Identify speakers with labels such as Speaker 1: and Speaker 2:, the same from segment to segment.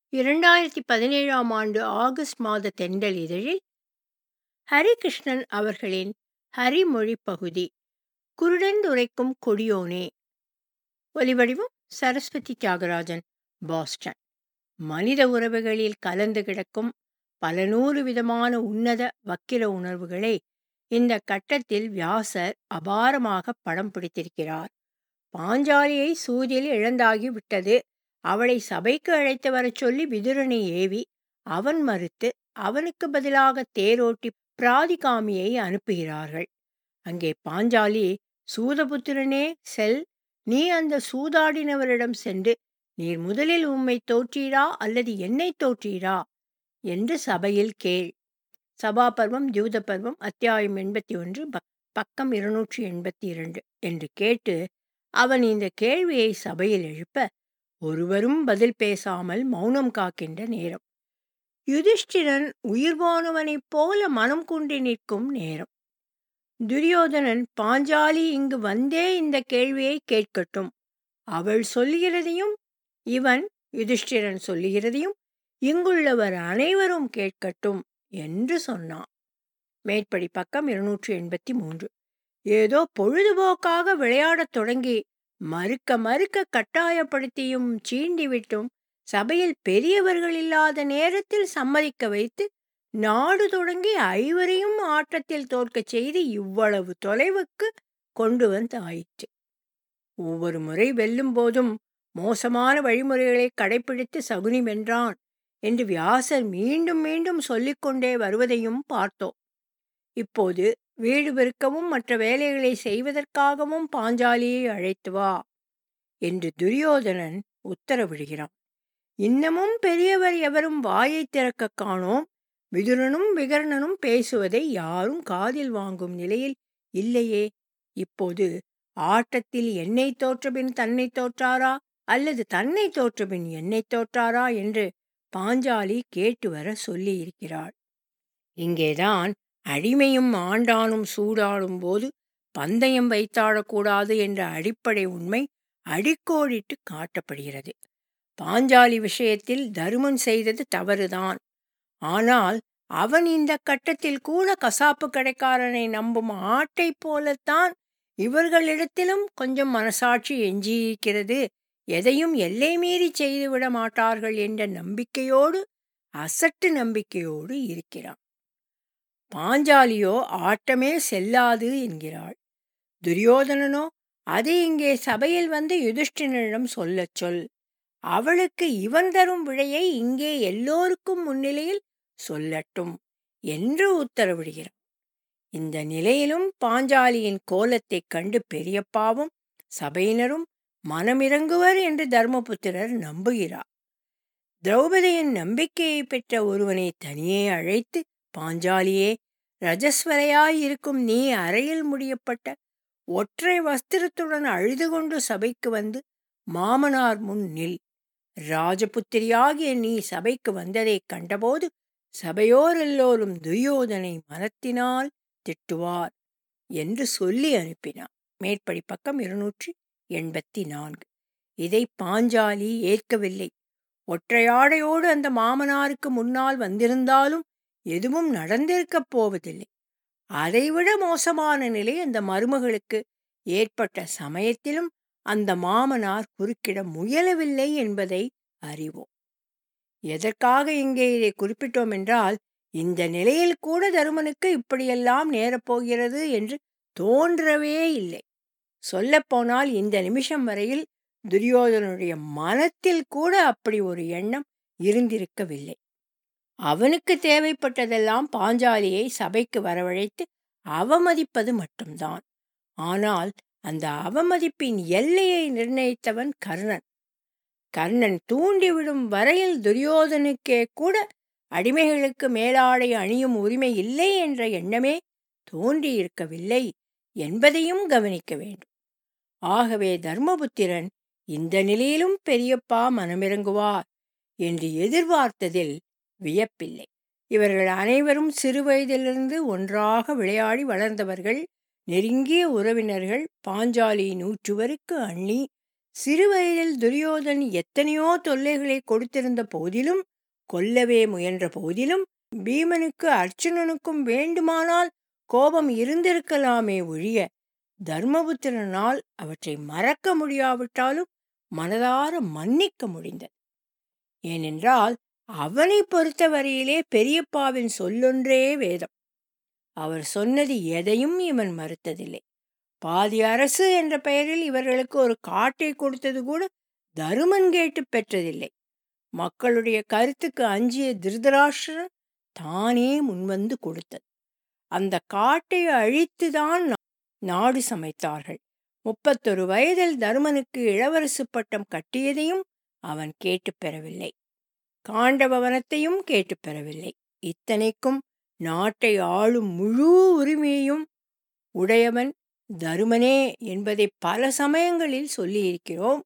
Speaker 1: இரண்டாயிரத்தி பதினேழாம் ஆண்டு ஆகஸ்ட் மாத தென்றல் இதழில் ஹரிகிருஷ்ணன் அவர்களின் ஹரிமொழி பகுதி குருடந்துரைக்கும் கொடியோனே ஒலிவடிவம் சரஸ்வதி தியாகராஜன் பாஸ்டன் மனித உறவுகளில் கலந்து கிடக்கும் பல நூறு விதமான உன்னத வக்கிர உணர்வுகளை இந்த கட்டத்தில் வியாசர் அபாரமாக படம் பிடித்திருக்கிறார் பாஞ்சாலியை சூதில் இழந்தாகி விட்டது அவளை சபைக்கு அழைத்து வரச் சொல்லி விதுரனை ஏவி அவன் மறுத்து அவனுக்கு பதிலாக தேரோட்டி பிராதிகாமியை அனுப்புகிறார்கள் அங்கே பாஞ்சாலி சூதபுத்திரனே செல் நீ அந்த சூதாடினவரிடம் சென்று நீர் முதலில் உம்மை தோற்றீரா அல்லது என்னை தோற்றீரா என்று சபையில் கேள் சபாபர்வம் தியூத பர்வம் அத்தியாயம் எண்பத்தி ஒன்று பக்கம் இருநூற்றி எண்பத்தி இரண்டு என்று கேட்டு அவன் இந்த கேள்வியை சபையில் எழுப்ப ஒருவரும் பதில் பேசாமல் மௌனம் காக்கின்ற நேரம் யுதிஷ்டிரன் உயிர் போனவனைப் போல மனம் கொண்டு நிற்கும் நேரம் துரியோதனன் பாஞ்சாலி இங்கு வந்தே இந்த கேள்வியை கேட்கட்டும் அவள் சொல்லுகிறதையும் இவன் யுதிஷ்டிரன் சொல்லுகிறதையும் இங்குள்ளவர் அனைவரும் கேட்கட்டும் என்று சொன்னான் மேற்படி பக்கம் இருநூற்றி எண்பத்தி மூன்று ஏதோ பொழுதுபோக்காக விளையாடத் தொடங்கி மறுக்க மறுக்க கட்டாயப்படுத்தியும் சீண்டிவிட்டும் சபையில் பெரியவர்கள் இல்லாத நேரத்தில் சம்மதிக்க வைத்து நாடு தொடங்கி ஐவரையும் ஆட்டத்தில் தோற்கச் செய்து இவ்வளவு தொலைவுக்கு கொண்டு வந்து ஆயிற்று ஒவ்வொரு முறை வெல்லும் போதும் மோசமான வழிமுறைகளை கடைபிடித்து சகுனி வென்றான் என்று வியாசர் மீண்டும் மீண்டும் சொல்லிக்கொண்டே வருவதையும் பார்த்தோம் இப்போது வீடு பெருக்கவும் மற்ற வேலைகளை செய்வதற்காகவும் பாஞ்சாலியை அழைத்து வா என்று துரியோதனன் உத்தரவிடுகிறான் இன்னமும் பெரியவர் எவரும் வாயை திறக்க காணோம் விதுரனும் விகரணனும் பேசுவதை யாரும் காதில் வாங்கும் நிலையில் இல்லையே இப்போது ஆட்டத்தில் என்னை தோற்றபின் தன்னை தோற்றாரா அல்லது தன்னை தோற்றபின் என்னை தோற்றாரா என்று பாஞ்சாலி கேட்டு வர சொல்லியிருக்கிறாள் இங்கேதான் அடிமையும் ஆண்டானும் சூடாடும் போது பந்தயம் வைத்தாடக்கூடாது என்ற அடிப்படை உண்மை அடிக்கோடிட்டு காட்டப்படுகிறது பாஞ்சாலி விஷயத்தில் தருமன் செய்தது தவறுதான் ஆனால் அவன் இந்த கட்டத்தில் கூட கசாப்பு கடைக்காரனை நம்பும் ஆட்டை போலத்தான் இவர்களிடத்திலும் கொஞ்சம் மனசாட்சி எஞ்சியிருக்கிறது எதையும் எல்லை மீறி செய்துவிட மாட்டார்கள் என்ற நம்பிக்கையோடு அசட்டு நம்பிக்கையோடு இருக்கிறான் பாஞ்சாலியோ ஆட்டமே செல்லாது என்கிறாள் துரியோதனனோ அதை இங்கே சபையில் வந்து யுதிஷ்டிரனிடம் சொல்லச் சொல் அவளுக்கு இவன் தரும் விடையை இங்கே எல்லோருக்கும் முன்னிலையில் சொல்லட்டும் என்று உத்தரவிடுகிறான் இந்த நிலையிலும் பாஞ்சாலியின் கோலத்தைக் கண்டு பெரியப்பாவும் சபையினரும் மனமிறங்குவர் என்று தர்மபுத்திரர் நம்புகிறார் திரௌபதியின் நம்பிக்கையை பெற்ற ஒருவனை தனியே அழைத்து பாஞ்சாலியே ரஜஸ்வரையாயிருக்கும் நீ அறையில் முடியப்பட்ட ஒற்றை வஸ்திரத்துடன் அழுது கொண்டு சபைக்கு வந்து மாமனார் முன் நில் ராஜபுத்திரியாகிய நீ சபைக்கு வந்ததைக் கண்டபோது சபையோர் எல்லோரும் துரியோதனை மனத்தினால் திட்டுவார் என்று சொல்லி அனுப்பினார் மேற்படி பக்கம் இருநூற்றி எண்பத்தி நான்கு இதை பாஞ்சாலி ஏற்கவில்லை ஒற்றையாடையோடு அந்த மாமனாருக்கு முன்னால் வந்திருந்தாலும் எதுவும் நடந்திருக்கப் போவதில்லை அதைவிட மோசமான நிலை அந்த மருமகளுக்கு ஏற்பட்ட சமயத்திலும் அந்த மாமனார் குறுக்கிட முயலவில்லை என்பதை அறிவோம் எதற்காக இங்கே இதை குறிப்பிட்டோம் என்றால் இந்த நிலையில் கூட தருமனுக்கு இப்படியெல்லாம் நேரப்போகிறது என்று தோன்றவே இல்லை சொல்லப்போனால் இந்த நிமிஷம் வரையில் துரியோதனுடைய மனத்தில் கூட அப்படி ஒரு எண்ணம் இருந்திருக்கவில்லை அவனுக்கு தேவைப்பட்டதெல்லாம் பாஞ்சாலியை சபைக்கு வரவழைத்து அவமதிப்பது மட்டும்தான் ஆனால் அந்த அவமதிப்பின் எல்லையை நிர்ணயித்தவன் கர்ணன் கர்ணன் தூண்டிவிடும் வரையில் துரியோதனுக்கே கூட அடிமைகளுக்கு மேலாடை அணியும் உரிமை இல்லை என்ற எண்ணமே தோன்றியிருக்கவில்லை என்பதையும் கவனிக்க வேண்டும் ஆகவே தர்மபுத்திரன் இந்த நிலையிலும் பெரியப்பா மனமிறங்குவார் என்று எதிர்பார்த்ததில் வியப்பில்லை இவர்கள் அனைவரும் சிறுவயதிலிருந்து ஒன்றாக விளையாடி வளர்ந்தவர்கள் நெருங்கிய உறவினர்கள் பாஞ்சாலி நூற்றுவருக்கு அண்ணி சிறுவயதில் துரியோதன் எத்தனையோ தொல்லைகளை கொடுத்திருந்த போதிலும் கொல்லவே முயன்ற போதிலும் பீமனுக்கு அர்ச்சுனனுக்கும் வேண்டுமானால் கோபம் இருந்திருக்கலாமே ஒழிய தர்மபுத்திரனால் அவற்றை மறக்க முடியாவிட்டாலும் மனதார மன்னிக்க முடிந்தது ஏனென்றால் அவனை பொறுத்தவரையிலே பெரியப்பாவின் சொல்லொன்றே வேதம் அவர் சொன்னது எதையும் இவன் மறுத்ததில்லை பாதி அரசு என்ற பெயரில் இவர்களுக்கு ஒரு காட்டை கொடுத்தது கூட தருமன் கேட்டு பெற்றதில்லை மக்களுடைய கருத்துக்கு அஞ்சிய திருதராஷ்டிரன் தானே முன்வந்து கொடுத்தது அந்த காட்டை அழித்துதான் நாடு சமைத்தார்கள் முப்பத்தொரு வயதில் தருமனுக்கு இளவரசு பட்டம் கட்டியதையும் அவன் கேட்டு பெறவில்லை காண்டபவனத்தையும் கேட்டு பெறவில்லை இத்தனைக்கும் நாட்டை ஆளும் முழு உரிமையையும் உடையவன் தருமனே என்பதை பல சமயங்களில் சொல்லியிருக்கிறோம்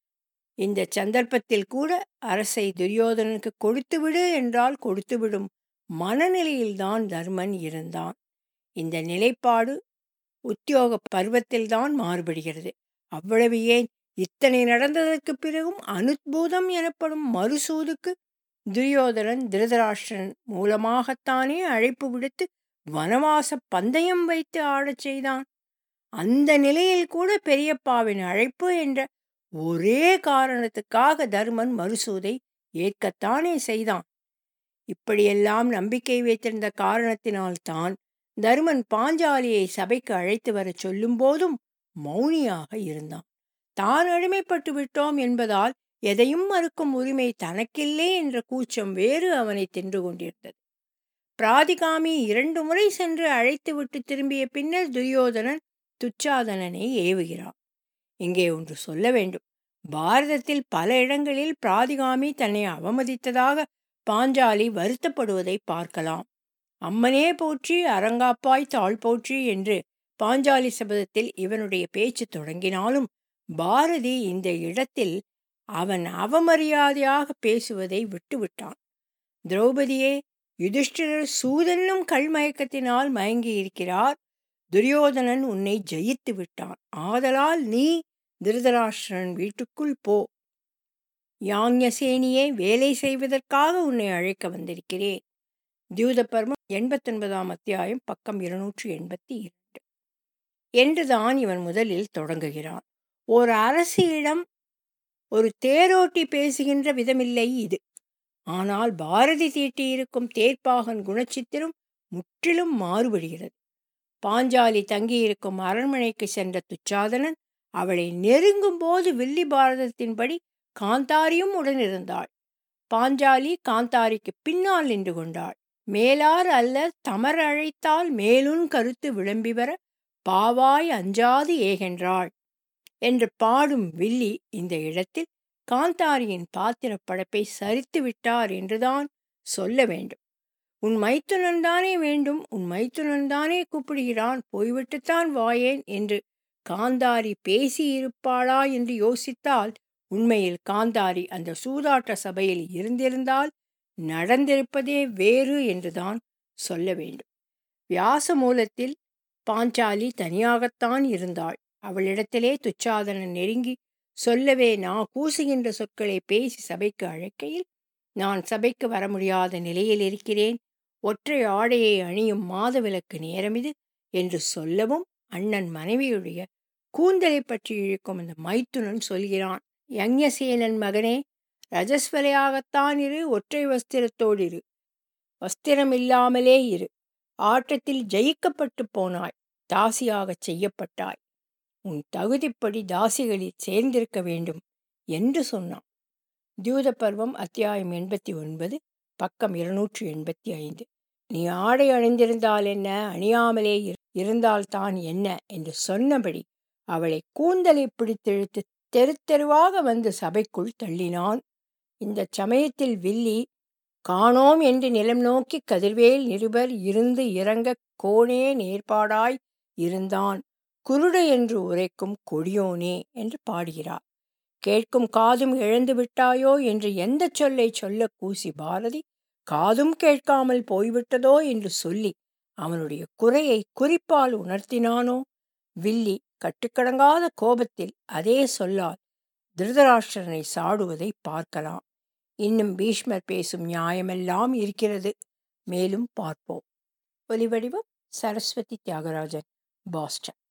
Speaker 1: இந்த சந்தர்ப்பத்தில் கூட அரசை துரியோதனனுக்கு கொடுத்துவிடு என்றால் கொடுத்துவிடும் மனநிலையில்தான் தர்மன் இருந்தான் இந்த நிலைப்பாடு உத்தியோக பருவத்தில்தான் மாறுபடுகிறது அவ்வளவு ஏன் இத்தனை நடந்ததற்கு பிறகும் அனுத்பூதம் எனப்படும் மறுசூதுக்கு துரியோதனன் திருதராஷ்டிரன் மூலமாகத்தானே அழைப்பு விடுத்து வனவாச பந்தயம் வைத்து ஆடச் செய்தான் அந்த நிலையில் கூட பெரியப்பாவின் அழைப்பு என்ற ஒரே காரணத்துக்காக தர்மன் மறுசூதை ஏற்கத்தானே செய்தான் இப்படியெல்லாம் நம்பிக்கை வைத்திருந்த காரணத்தினால்தான் தருமன் பாஞ்சாலியை சபைக்கு அழைத்து வரச் சொல்லும் போதும் மௌனியாக இருந்தான் தான் அடிமைப்பட்டு விட்டோம் என்பதால் எதையும் மறுக்கும் உரிமை தனக்கில்லை என்ற கூச்சம் வேறு அவனை தின்று கொண்டிருந்தது பிராதிகாமி இரண்டு முறை சென்று அழைத்து விட்டு திரும்பிய பின்னர் துரியோதனன் துச்சாதனனை ஏவுகிறான் இங்கே ஒன்று சொல்ல வேண்டும் பாரதத்தில் பல இடங்களில் பிராதிகாமி தன்னை அவமதித்ததாக பாஞ்சாலி வருத்தப்படுவதை பார்க்கலாம் அம்மனே போற்றி அரங்காப்பாய் தாழ் போற்றி என்று பாஞ்சாலி சபதத்தில் இவனுடைய பேச்சு தொடங்கினாலும் பாரதி இந்த இடத்தில் அவன் அவமரியாதையாக பேசுவதை விட்டுவிட்டான் திரௌபதியே யுதிஷ்டிரர் சூதனும் கல்மயக்கத்தினால் மயங்கி இருக்கிறார் துரியோதனன் உன்னை ஜெயித்து விட்டான் ஆதலால் நீ திருதராஷ்டிரன் வீட்டுக்குள் போ யாஞசேனியே வேலை செய்வதற்காக உன்னை அழைக்க வந்திருக்கிறேன் தியூதபர்மம் எண்பத்தொன்பதாம் அத்தியாயம் பக்கம் இருநூற்றி எண்பத்தி இரண்டு என்றுதான் இவன் முதலில் தொடங்குகிறான் ஒரு அரசியிடம் ஒரு தேரோட்டி பேசுகின்ற விதமில்லை இது ஆனால் பாரதி தீட்டியிருக்கும் தேர்ப்பாகன் குணச்சித்திரம் முற்றிலும் மாறுபடுகிறது பாஞ்சாலி தங்கியிருக்கும் அரண்மனைக்கு சென்ற துச்சாதனன் அவளை நெருங்கும் போது வில்லி பாரதத்தின்படி காந்தாரியும் உடனிருந்தாள் பாஞ்சாலி காந்தாரிக்கு பின்னால் நின்று கொண்டாள் மேலார் அல்ல தமர் அழைத்தால் மேலுன் கருத்து விளம்பி வர பாவாய் அஞ்சாது ஏகென்றாள் என்று பாடும் வில்லி இந்த இடத்தில் காந்தாரியின் பாத்திர படைப்பை சரித்து விட்டார் என்றுதான் சொல்ல வேண்டும் உன் மைத்துனன் தானே வேண்டும் உன் மைத்துனன் தானே கூப்பிடுகிறான் போய்விட்டுத்தான் வாயேன் என்று காந்தாரி பேசியிருப்பாளா என்று யோசித்தால் உண்மையில் காந்தாரி அந்த சூதாட்ட சபையில் இருந்திருந்தால் நடந்திருப்பதே வேறு என்றுதான் சொல்ல வேண்டும் வியாச மூலத்தில் பாஞ்சாலி தனியாகத்தான் இருந்தாள் அவளிடத்திலே துச்சாதனன் நெருங்கி சொல்லவே நான் கூசுகின்ற சொற்களை பேசி சபைக்கு அழைக்கையில் நான் சபைக்கு வர முடியாத நிலையில் இருக்கிறேன் ஒற்றை ஆடையை அணியும் மாதவிலக்கு நேரமிது என்று சொல்லவும் அண்ணன் மனைவியுடைய கூந்தலை பற்றி இழுக்கும் அந்த மைத்துனன் சொல்கிறான் யஞசேனன் மகனே ரஜஸ்வலையாகத்தான் இரு ஒற்றை வஸ்திரத்தோடு இரு வஸ்திரம் இல்லாமலே இரு ஆட்டத்தில் ஜெயிக்கப்பட்டு போனாய் தாசியாகச் செய்யப்பட்டாய் உன் தகுதிப்படி தாசிகளில் சேர்ந்திருக்க வேண்டும் என்று சொன்னான் தியூத பருவம் அத்தியாயம் எண்பத்தி ஒன்பது பக்கம் இருநூற்றி எண்பத்தி ஐந்து நீ ஆடை அணிந்திருந்தால் என்ன அணியாமலே இருந்தால்தான் என்ன என்று சொன்னபடி அவளை கூந்தலை பிடித்தெழுத்து தெரு தெருவாக வந்து சபைக்குள் தள்ளினான் இந்த சமயத்தில் வில்லி காணோம் என்று நிலம் நோக்கி கதிர்வேல் நிருபர் இருந்து இறங்க கோணே நேர்பாடாய் இருந்தான் குருடு என்று உரைக்கும் கொடியோனே என்று பாடுகிறார் கேட்கும் காதும் இழந்து விட்டாயோ என்று எந்த சொல்லை சொல்ல கூசி பாரதி காதும் கேட்காமல் போய்விட்டதோ என்று சொல்லி அவனுடைய குறையை குறிப்பால் உணர்த்தினானோ வில்லி கட்டுக்கடங்காத கோபத்தில் அதே சொல்லால் திருதராஷ்டிரனை சாடுவதை பார்க்கலாம் இன்னும் பீஷ்மர் பேசும் நியாயமெல்லாம் இருக்கிறது மேலும் பார்ப்போம் ஒலிவடிவம் சரஸ்வதி தியாகராஜன் பாஸ்டன்